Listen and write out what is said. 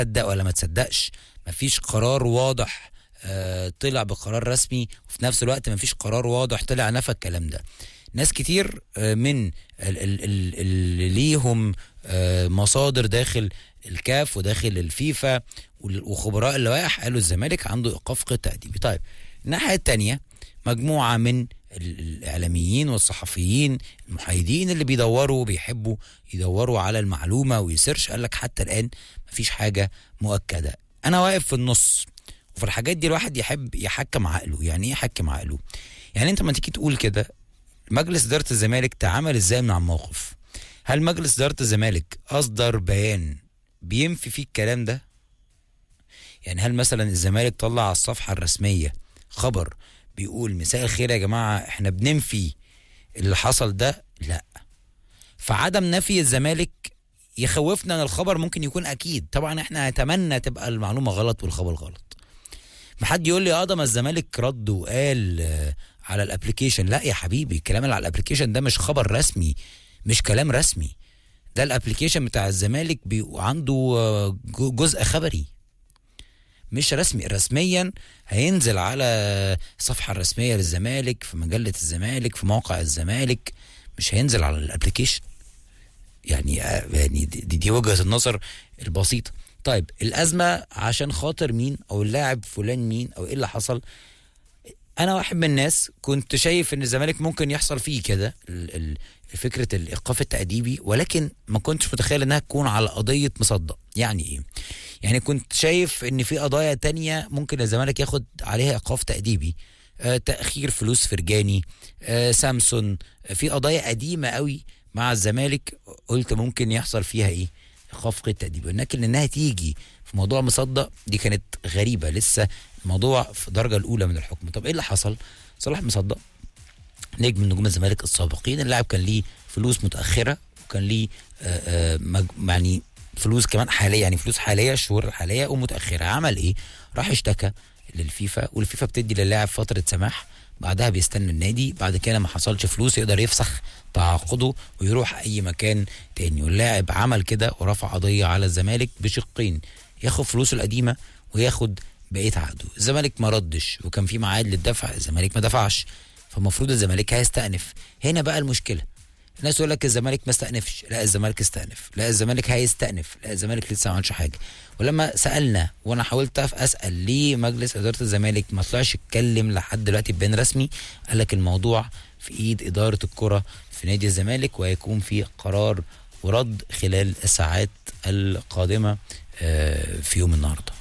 تصدق ولا ما تصدقش مفيش قرار واضح آه، طلع بقرار رسمي وفي نفس الوقت مفيش قرار واضح طلع نفى الكلام ده ناس كتير آه، من ال- ال- ال- اللي ليهم آه، مصادر داخل الكاف وداخل الفيفا وال- وخبراء اللوائح قالوا الزمالك عنده ايقاف قيد تأديبي طيب الناحية التانية مجموعة من ال- الإعلاميين والصحفيين المحايدين اللي بيدوروا بيحبوا يدوروا على المعلومة ويسيرش قال لك حتى الآن مفيش حاجة مؤكدة أنا واقف في النص وفي الحاجات دي الواحد يحب يحكم عقله يعني ايه يحكم عقله يعني انت ما تيجي تقول كده مجلس اداره الزمالك تعامل ازاي مع الموقف هل مجلس اداره الزمالك اصدر بيان بينفي فيه الكلام ده يعني هل مثلا الزمالك طلع على الصفحه الرسميه خبر بيقول مساء الخير يا جماعه احنا بننفي اللي حصل ده لا فعدم نفي الزمالك يخوفنا ان الخبر ممكن يكون اكيد طبعا احنا نتمنى تبقى المعلومه غلط والخبر غلط ما حد يقول لي اه ده ما الزمالك رد وقال آه، على الابلكيشن لا يا حبيبي الكلام اللي على الابلكيشن ده مش خبر رسمي مش كلام رسمي ده الابلكيشن بتاع الزمالك بيبقى عنده آه، جو- جزء خبري مش رسمي رسميا هينزل على الصفحه الرسميه للزمالك في مجله الزمالك في موقع الزمالك مش هينزل على الابلكيشن يعني آه، يعني دي, دي- دي وجهه النظر البسيطه طيب الازمه عشان خاطر مين او اللاعب فلان مين او ايه اللي حصل انا واحد من الناس كنت شايف ان الزمالك ممكن يحصل فيه كده ال- ال- فكره الايقاف التاديبي ولكن ما كنتش متخيل انها تكون على قضيه مصدق يعني ايه يعني كنت شايف ان في قضايا تانية ممكن الزمالك ياخد عليها ايقاف تاديبي آه تاخير فلوس فرجاني آه سامسون آه في قضايا قديمه قوي مع الزمالك قلت ممكن يحصل فيها ايه ايقاف قيد تاديبي لكن انها تيجي في موضوع مصدق دي كانت غريبه لسه الموضوع في الدرجه الاولى من الحكم طب ايه اللي حصل صلاح مصدق نجم من نجوم الزمالك السابقين اللاعب كان ليه فلوس متاخره وكان ليه آه، آه، مج- يعني فلوس كمان حاليه يعني فلوس حاليه الشهور الحاليه ومتاخره عمل ايه راح اشتكى للفيفا والفيفا بتدي للاعب فتره سماح بعدها بيستنى النادي بعد كده ما حصلش فلوس يقدر يفسخ تعاقده ويروح اي مكان تاني واللاعب عمل كده ورفع قضيه على الزمالك بشقين ياخد فلوسه القديمه وياخد بقيه عقده الزمالك ما ردش وكان في ميعاد للدفع الزمالك ما دفعش فالمفروض الزمالك هيستأنف هنا بقى المشكله الناس يقول لك الزمالك ما استأنفش لا الزمالك استأنف لا الزمالك هيستأنف لا الزمالك لسه ما عملش حاجه ولما سألنا وانا حاولت أف- اسأل ليه مجلس اداره الزمالك ما طلعش يتكلم لحد دلوقتي ببيان رسمي قال لك الموضوع في ايد اداره الكره في نادي الزمالك وهيكون في قرار ورد خلال الساعات القادمه آه، في يوم النهارده